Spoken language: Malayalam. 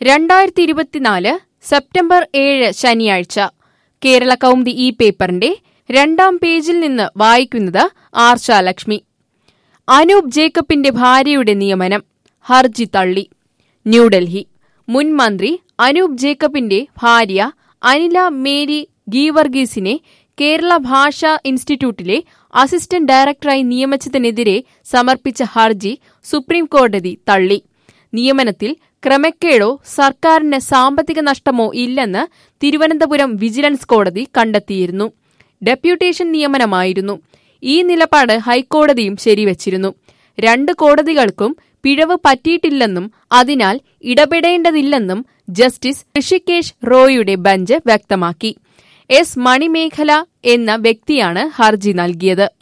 രണ്ടായിരത്തി ഇരുപത്തിനാല് സെപ്റ്റംബർ ഏഴ് ശനിയാഴ്ച കേരള കൗമുദി ഈ പേപ്പറിന്റെ രണ്ടാം പേജിൽ നിന്ന് വായിക്കുന്നത് ആർഷാലക്ഷ്മി അനൂപ് ജേക്കബിന്റെ ഭാര്യയുടെ നിയമനം ഹർജി തള്ളി ന്യൂഡൽഹി മുൻ മന്ത്രി അനൂപ് ജേക്കബിന്റെ ഭാര്യ അനില മേരി ഗീവർഗീസിനെ കേരള ഭാഷാ ഇൻസ്റ്റിറ്റ്യൂട്ടിലെ അസിസ്റ്റന്റ് ഡയറക്ടറായി നിയമിച്ചതിനെതിരെ സമർപ്പിച്ച ഹർജി സുപ്രീം കോടതി തള്ളി നിയമനത്തിൽ ക്രമക്കേടോ സർക്കാരിന് സാമ്പത്തിക നഷ്ടമോ ഇല്ലെന്ന് തിരുവനന്തപുരം വിജിലൻസ് കോടതി കണ്ടെത്തിയിരുന്നു ഡെപ്യൂട്ടേഷൻ നിയമനമായിരുന്നു ഈ നിലപാട് ഹൈക്കോടതിയും ശരിവച്ചിരുന്നു രണ്ട് കോടതികൾക്കും പിഴവ് പറ്റിയിട്ടില്ലെന്നും അതിനാൽ ഇടപെടേണ്ടതില്ലെന്നും ജസ്റ്റിസ് ഋഷികേശ് റോയിയുടെ ബെഞ്ച് വ്യക്തമാക്കി എസ് മണിമേഖല എന്ന വ്യക്തിയാണ് ഹർജി നൽകിയത്